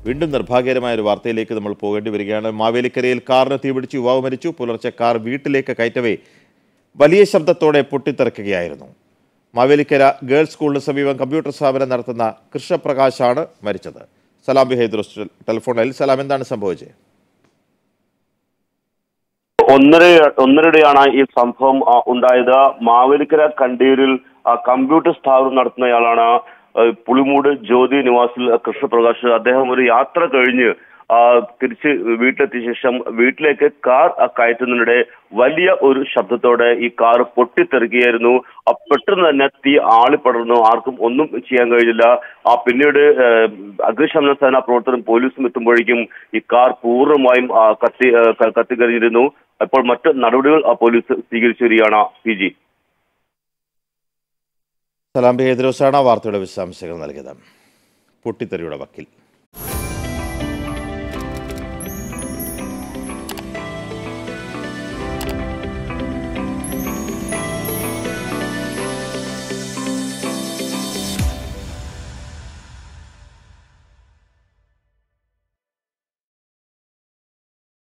വീണ്ടും നിർഭാഗ്യകരമായ ഒരു വാർത്തയിലേക്ക് നമ്മൾ പോകേണ്ടി വരികയാണ് മാവേലിക്കരയിൽ കാറിന് തീപിടിച്ച് യുവാവ് മരിച്ചു പുലർച്ചെ കാർ വീട്ടിലേക്ക് കയറ്റവേ വലിയ ശബ്ദത്തോടെ പൊട്ടിത്തെറിക്കുകയായിരുന്നു മാവേലിക്കര ഗേൾസ് സ്കൂളിന് സമീപം കമ്പ്യൂട്ടർ സ്ഥാപനം നടത്തുന്ന കൃഷ്ണപ്രകാശാണ് മരിച്ചത് സലാം ബി ഹൈദ്രോസ് ടെലിഫോണിൽ സലാം എന്താണ് സംഭവിച്ചത് ഒന്നര ഒന്നരയുടെയാണ് ഈ സംഭവം ആ, ഉണ്ടായത് മാവേലിക്കര കണ്ടിയൂരിൽ ആ, കമ്പ്യൂട്ടർ സ്ഥാപനം നടത്തുന്നയാളാണ് ആ, പുളിമൂട് ജ്യോതി നിവാസിൽ കൃഷ്ണപ്രകാശ് അദ്ദേഹം ഒരു യാത്ര കഴിഞ്ഞ് ആ, തിരിച്ച് വീട്ടിലെത്തിയ ശേഷം വീട്ടിലേക്ക് കാർ ആ, കയറ്റുന്നതിനിടെ വലിയ ഒരു ശബ്ദത്തോടെ ഈ കാർ പൊട്ടിത്തെറിക്കുകയായിരുന്നു ആ, പെട്ടെന്ന് തന്നെ തീ ആളിപ്പടർന്നു ആർക്കും ഒന്നും ചെയ്യാൻ കഴിഞ്ഞില്ല ആ പിന്നീട് ആ, അഗ്നിശമന സേന പ്രവർത്തനം പോലീസും എത്തുമ്പോഴേക്കും ഈ കാർ പൂർണ്ണമായും ആ, കത്തി ആ, ക- കത്തിക്കരിഞ്ഞിരുന്നു അപ്പോൾ മറ്റ് നടപടികൾ ആ പോലീസ് സ്വീകരിച്ചു വരികയാണ് പി ജി സലാം ബി ഹൈദ്രോസാണ് ആ വാർത്തയുടെ വിശദാംശങ്ങൾ നൽകിയത് പൊട്ടിത്തെറിയുടെ വക്കിൽ